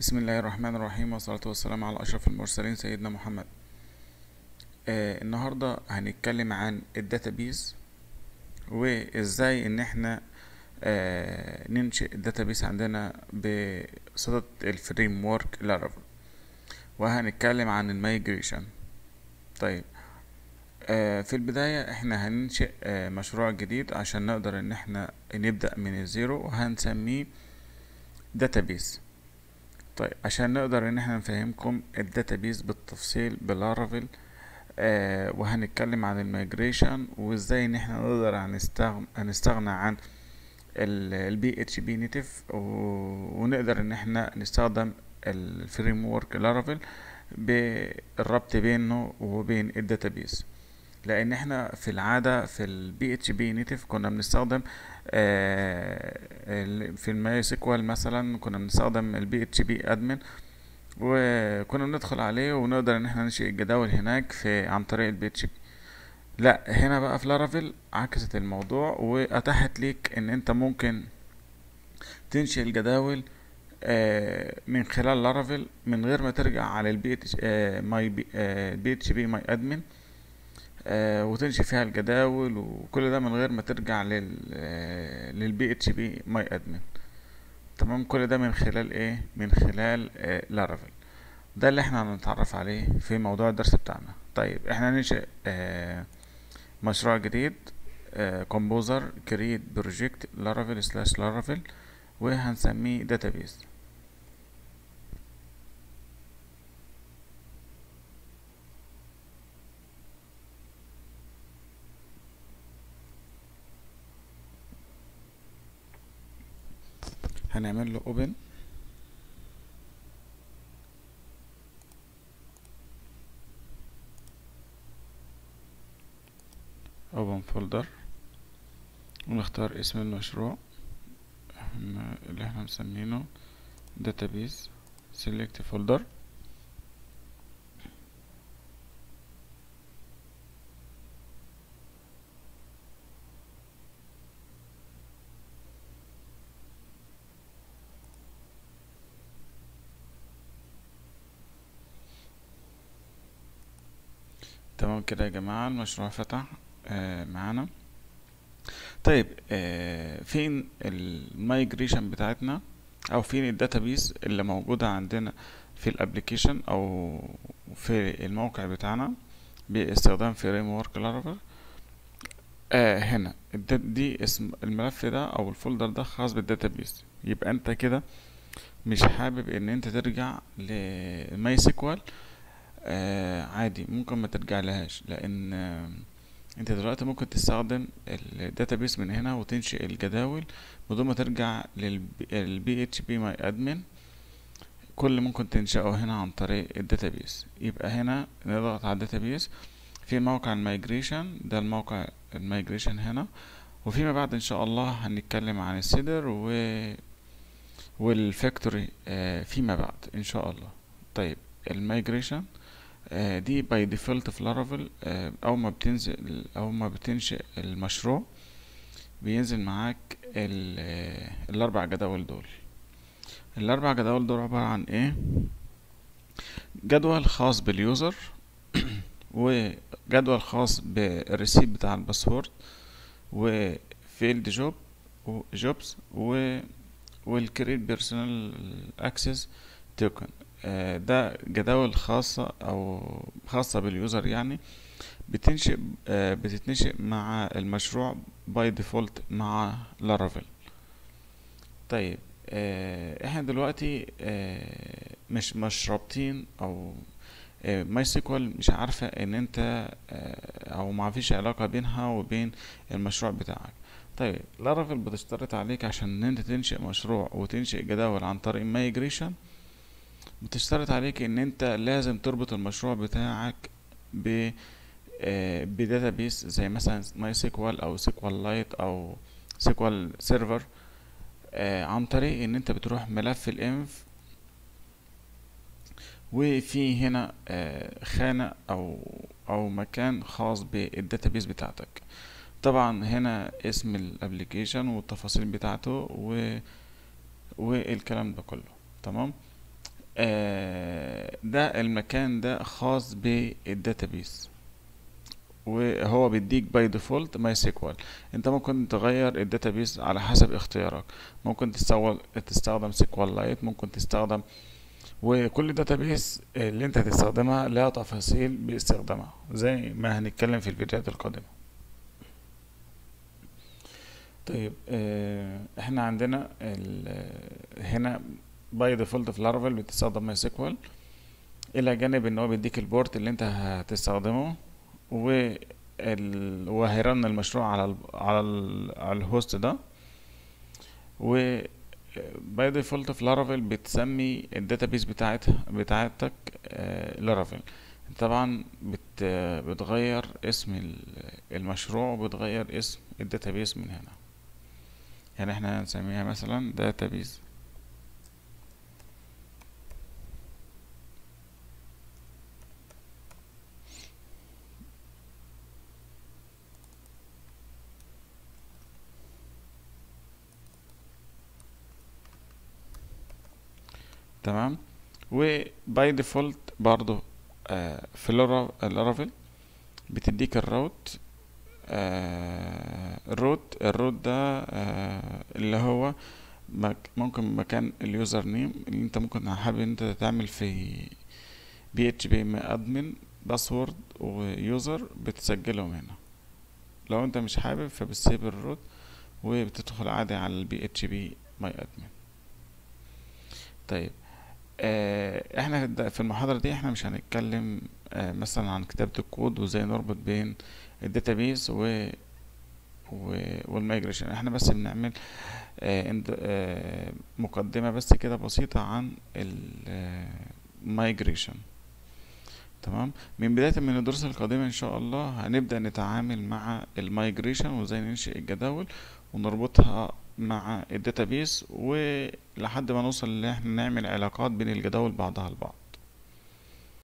بسم الله الرحمن الرحيم والصلاة والسلام على أشرف المرسلين سيدنا محمد آه النهاردة هنتكلم عن الداتابيز وإزاي إن احنا آه ننشئ الداتابيز عندنا بصيغة الفريم ورك لارافيل وهنتكلم عن المايجريشن طيب آه في البداية احنا هننشئ آه مشروع جديد عشان نقدر ان احنا نبدأ من الزيرو وهنسميه داتابيز طيب عشان نقدر ان احنا نفهمكم الداتابيز بالتفصيل باللارافيل آه وهنتكلم عن الميجريشن وازاي ان احنا نقدر هنستغنى, هنستغنى عن البي اتش بي نيتف ونقدر ان احنا نستخدم الفريم ورك لارافيل بالربط بينه وبين الداتابيز لان احنا في العاده في البي اتش بي نيتف كنا بنستخدم آه في الماي سيكوال مثلا كنا بنستخدم البي اتش بي ادمن وكنا بندخل عليه ونقدر ان احنا ننشئ الجداول هناك في عن طريق البي اتش بي لا هنا بقى في لارافيل عكست الموضوع واتاحت ليك ان انت ممكن تنشئ الجداول آه من خلال لارافيل من غير ما ترجع على البي اتش ماي بي اتش بي ماي ادمن آه وتنشئ فيها الجداول وكل ده من غير ما ترجع لل آه للبي اتش بي ماي ادمن تمام كل ده من خلال ايه من خلال آه لارافيل ده اللي احنا هنتعرف عليه في موضوع الدرس بتاعنا طيب احنا هننشئ آه مشروع جديد كومبوزر كريت بروجكت لارافيل سلاش لارافيل وهنسميه داتابيز هنعمل له open open folder ونختار اسم المشروع اللي احنا مسمينه database select folder تمام كده يا جماعة المشروع فتح آه معانا طيب آه فين المايجريشن بتاعتنا او فين الداتابيز اللي موجودة عندنا في الابليكيشن او في الموقع بتاعنا باستخدام فريم ورك لارافيل آه هنا دي اسم الملف ده او الفولدر ده خاص بالداتابيز يبقى انت كده مش حابب ان انت ترجع لماي سيكوال آه عادي ممكن ما ترجع لهاش لان آه انت دلوقتي ممكن تستخدم الداتابيس من هنا وتنشئ الجداول بدون ما ترجع للبي اتش بي ماي ادمن كل ممكن تنشئه هنا عن طريق الداتابيس يبقى هنا نضغط على الداتابيس في موقع المايجريشن ده الموقع المايجريشن هنا وفيما بعد ان شاء الله هنتكلم عن السيدر و والفاكتوري آه فيما بعد ان شاء الله طيب المايجريشن آه دي باي ديفولت في لارافيل آه اول ما بتنزل اول ما بتنشئ المشروع بينزل معاك الاربع جداول دول الاربع جداول دول عبارة عن ايه جدول خاص باليوزر وجدول خاص بالريسيت بتاع الباسورد وفيلد جوب وجوبز و والكريت بيرسونال اكسس توكن ده جداول خاصة أو خاصة باليوزر يعني بتنشئ بتتنشئ مع المشروع باي ديفولت مع لارافيل طيب احنا دلوقتي مش مش رابطين او ماي سيكوال مش عارفة ان انت او ما فيش علاقة بينها وبين المشروع بتاعك طيب لارافيل بتشترط عليك عشان ان انت تنشئ مشروع وتنشئ جداول عن طريق مايجريشن بتشترط عليك ان انت لازم تربط المشروع بتاعك ب بداتابيس زي مثلا ماي سيكوال او سيكوال لايت او سيكوال سيرفر عن طريق ان انت بتروح ملف الانف وفي هنا خانة او او مكان خاص بالداتابيس بتاعتك طبعا هنا اسم الابليكيشن والتفاصيل بتاعته و والكلام ده كله تمام آه، ده المكان ده خاص بالداتابيس وهو بيديك باي ديفولت ماي سيكوال انت ممكن تغير الداتابيس على حسب اختيارك ممكن تستخدم تستخدم سيكوال لايت ممكن تستخدم وكل داتابيس اللي انت هتستخدمها لها تفاصيل باستخدامها زي ما هنتكلم في الفيديوهات القادمة طيب اه احنا عندنا هنا باي ديفولت في لارافيل بتستخدم ماي سيكوال الى جانب ان هو بيديك البورت اللي انت هتستخدمه و وهيرن المشروع على ال على ال على الهوست ده و باي ديفولت في لارافيل بتسمي الداتابيس بتاعتها بتاعتك لارافيل طبعا بت بتغير اسم المشروع وبتغير اسم الداتابيس من هنا يعني احنا هنسميها مثلا داتابيس تمام وباي ديفولت برضو آه في اللارافيل بتديك الروت آه الروت الروت ده آه اللي هو مك ممكن مكان اليوزر نيم اللي انت ممكن حابب انت تعمل في بي اتش بي ادمن باسورد ويوزر بتسجلهم هنا لو انت مش حابب فبتسيب الروت وبتدخل عادي على البي اتش بي ماي ادمن طيب آه احنا في المحاضرة دي احنا مش هنتكلم آه مثلا عن كتابة الكود وازاي نربط بين الداتابيس و, و والمايجريشن احنا بس بنعمل آه مقدمة بس كده بسيطة عن المايجريشن تمام من بداية من الدروس القادمة ان شاء الله هنبدأ نتعامل مع المايجريشن وازاي ننشئ الجداول ونربطها مع الداتابيس ولحد ما نوصل ان احنا نعمل علاقات بين الجداول بعضها البعض